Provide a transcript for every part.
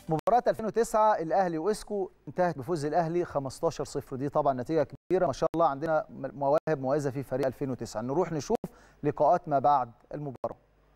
مباراة 2009 الأهلي وإسكو انتهت بفوز الأهلي 15-0 دي طبعا نتيجة كبيرة ما شاء الله عندنا مواهب مميزة في فريق 2009 نروح نشوف لقاءات ما بعد المباراة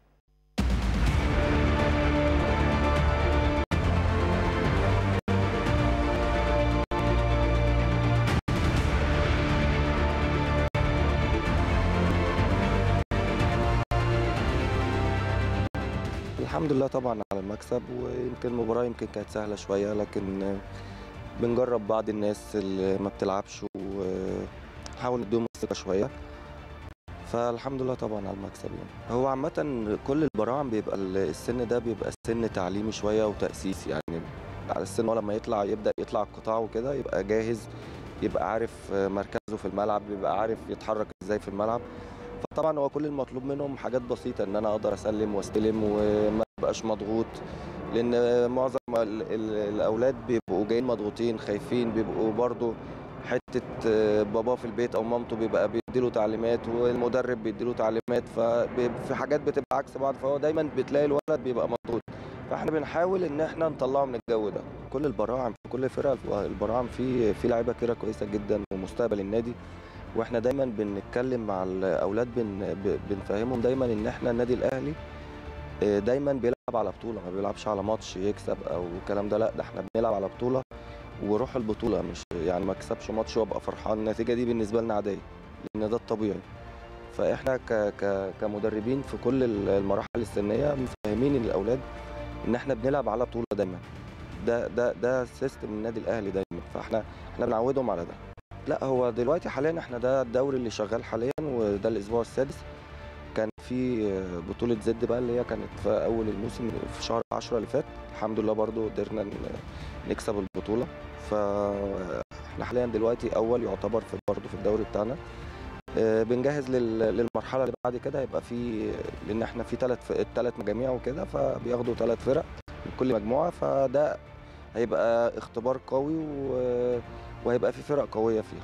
الحمد لله طبعا على المكسب ويمكن المباراة يمكن كانت سهلة شوية لكن بنجرب بعض الناس اللي ما بتلعبش ونحاول نديهم الثقة شوية فالحمد لله طبعا على المكسب يعني هو عامة كل البراعم بيبقى السن ده بيبقى سن تعليمي شوية وتأسيس يعني على السن هو لما يطلع يبدأ يطلع القطاع وكده يبقى جاهز يبقى عارف مركزه في الملعب يبقى عارف يتحرك ازاي في الملعب فطبعا هو كل المطلوب منهم حاجات بسيطه ان انا اقدر اسلم واستلم وما ابقاش مضغوط لان معظم ال ال الاولاد بيبقوا جايين مضغوطين خايفين بيبقوا برضو حته باباه في البيت او مامته بيبقى بيديله تعليمات والمدرب بيديله تعليمات ففي حاجات بتبقى عكس بعض فهو دايما بتلاقي الولد بيبقى مضغوط فاحنا بنحاول ان احنا نطلعه من الجو ده كل البراعم في كل فرقه البراعم في في لعيبه كده كويسه جدا ومستقبل النادي واحنا دايما بنتكلم مع الاولاد بن بنفهمهم دايما ان احنا النادي الاهلي دايما بيلعب على بطوله ما بيلعبش على ماتش يكسب او الكلام ده لا ده احنا بنلعب على بطوله وروح البطوله مش يعني ما اكسبش ماتش وابقى فرحان النتيجه دي بالنسبه لنا عاديه لان ده الطبيعي فاحنا ك ك كمدربين في كل المراحل السنيه مفهمين الاولاد ان احنا بنلعب على بطوله دايما ده ده ده سيستم النادي الاهلي دايما فاحنا احنا بنعودهم على ده لا هو دلوقتي حاليا احنا ده الدوري اللي شغال حاليا وده الاسبوع السادس كان في بطولة زد بقى اللي هي كانت في أول الموسم في شهر 10 اللي فات الحمد لله برضو قدرنا نكسب البطولة فاحنا حاليا دلوقتي أول يعتبر في برضو في الدوري بتاعنا بنجهز للمرحلة اللي بعد كده هيبقى في لأن احنا في ثلاث ثلاث مجاميع وكده فبياخدوا ثلاث فرق من كل مجموعة فده هيبقى اختبار قوي و وهيبقى في فرق قويه فيها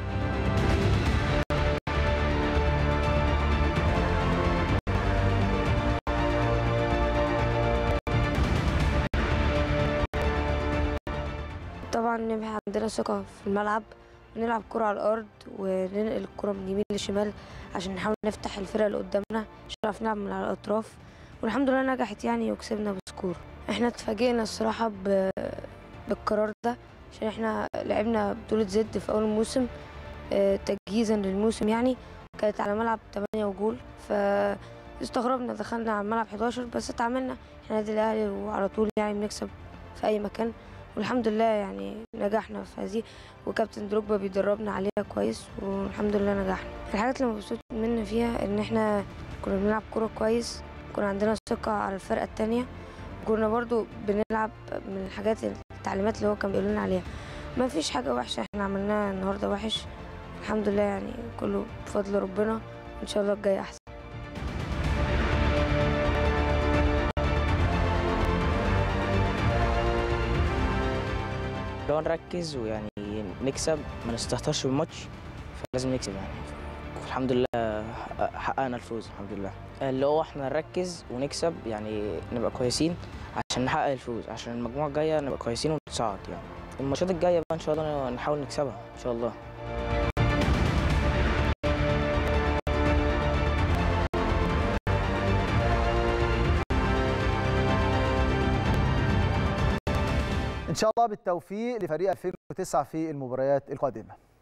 طبعا نبقى عندنا ثقة في الملعب ونلعب كرة على الأرض وننقل الكرة من يمين لشمال عشان نحاول نفتح الفرق اللي قدامنا عشان نعرف نلعب من على الأطراف والحمد لله نجحت يعني وكسبنا بسكور احنا اتفاجئنا الصراحة بالقرار ده عشان احنا لعبنا بطولة زد في أول الموسم اه تجهيزا للموسم يعني كانت على ملعب 8 وجول فاستغربنا دخلنا على ملعب 11 بس اتعاملنا احنا نادي الأهلي وعلى طول يعني بنكسب في أي مكان والحمد لله يعني نجحنا في هذه وكابتن دروجبا بيدربنا عليها كويس والحمد لله نجحنا الحاجات اللي مبسوط مني فيها ان احنا كنا بنلعب كورة كويس كنا عندنا ثقة على الفرقة التانية كنا برضو بنلعب من الحاجات التعليمات اللي هو كان بيقول لنا عليها ما فيش حاجه وحشه احنا عملناها النهارده وحش الحمد لله يعني كله بفضل ربنا ان شاء الله الجاي احسن لو نركز ويعني نكسب ما نستهترش بالماتش فلازم نكسب يعني الحمد لله حققنا الفوز الحمد لله اللي هو احنا نركز ونكسب يعني نبقى كويسين عشان نحقق الفوز عشان المجموعه الجايه نبقى كويسين ونتصعد يعني الماتشات الجايه بقى ان شاء الله نحاول نكسبها ان شاء الله ان شاء الله بالتوفيق لفريق 2009 في المباريات القادمه